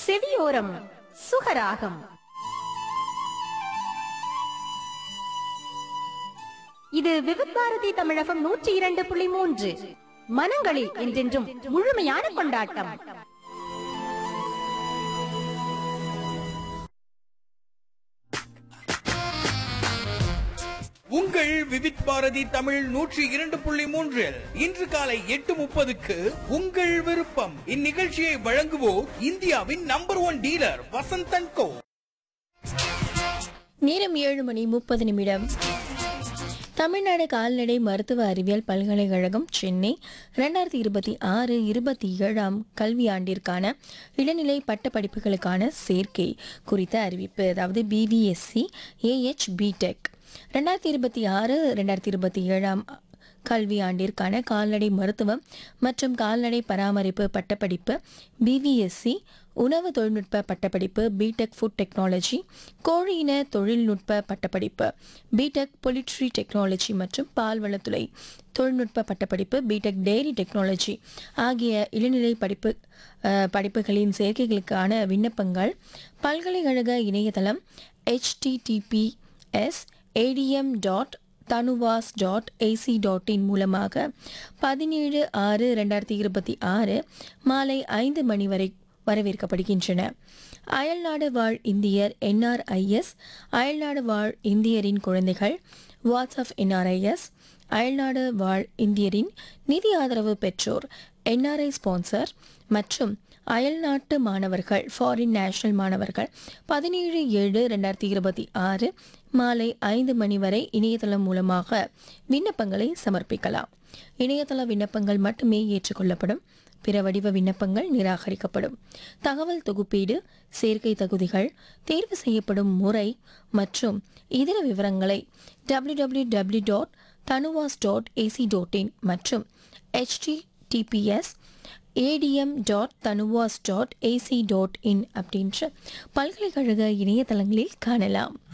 செவியோரம் சுகராகம் இது விவித் பாரதி தமிழகம் நூற்றி இரண்டு புள்ளி மூன்று மனங்களில் என்றென்றும் முழுமையான கொண்டாட்டம் உங்கள் விவித் பாரதி தமிழ் நூற்றி இரண்டு புள்ளி மூன்றில் இன்று காலை எட்டு முப்பதுக்கு உங்கள் விருப்பம் இந்நிகழ்ச்சியை வழங்குவோர் இந்தியாவின் number one dealer Vasanthan Co நேரம் ஏழு மணி முப்பது நிமிடம் தமிழ்நாடு கால்நடை மருத்துவ அறிவியல் பல்கலைக்கழகம் சென்னை ரெண்டாயிரத்தி இருபத்தி ஆறு இருபத்தி ஏழாம் கல்வியாண்டிற்கான இளநிலை பட்டப்படிப்புகளுக்கான சேர்க்கை குறித்த அறிவிப்பு அதாவது பிவிஎஸ்சி ஏஹெச் பிடெக் ரெண்டாயிரத்தி இருபத்தி ஆறு ரெண்டாயிரத்தி இருபத்தி ஏழாம் கல்வியாண்டிற்கான கால்நடை மருத்துவம் மற்றும் கால்நடை பராமரிப்பு பட்டப்படிப்பு பிவிஎஸ்சி உணவு தொழில்நுட்ப பட்டப்படிப்பு பிடெக் ஃபுட் டெக்னாலஜி கோழியின தொழில்நுட்ப பட்டப்படிப்பு பிடெக் பொலிட்ரி டெக்னாலஜி மற்றும் பால்வளத்துறை தொழில்நுட்ப பட்டப்படிப்பு பிடெக் டெய்ரி டெக்னாலஜி ஆகிய இளநிலை படிப்பு அஹ், படிப்புகளின் சேர்க்கைகளுக்கான விண்ணப்பங்கள் பல்கலைக்கழக இணையதளம் https A D M dot Tanuvas dot A C dot in மூலமாக பதினேழு ஆறு ரெண்டாயிரத்தி இருபத்தி ஆறு மாலை ஐந்து மணி வரை வரவேற்கப்படுகின்றன அயல்நாடு வாழ் இந்தியர் என்ஆர்ஐஎஸ் அயல்நாடு வாழ் இந்தியரின் குழந்தைகள் வாட்ஸ்அப் என்ஆர்ஐஎஸ் அயல்நாடு வாழ் இந்தியரின் நிதி ஆதரவு பெற்றோர் என்ஆர்ஐ ஸ்பான்சர் மற்றும் அயல்நாட்டு மாணவர்கள் ஃபாரின் நேஷனல் மாணவர்கள் பதினேழு ஏழு ரெண்டாயிரத்தி இருபத்தி ஆறு மாலை ஐந்து மணி வரை இணையதளம் மூலமாக விண்ணப்பங்களை சமர்ப்பிக்கலாம் இணையதள விண்ணப்பங்கள் மட்டுமே ஏற்றுக்கொள்ளப்படும் பிற வடிவ விண்ணப்பங்கள் நிராகரிக்கப்படும் தகவல் தொகுப்பீடு சேர்க்கை தகுதிகள் தேர்வு செய்யப்படும் முறை மற்றும் இதர விவரங்களை www.tanuvas.ac.in dot Tanuvas dot A C dot in மற்றும் https A D M dot Tanuvas dot A C dot in அப்படின்ற பல்கலைக்கழக இணையதளங்களில் காணலாம்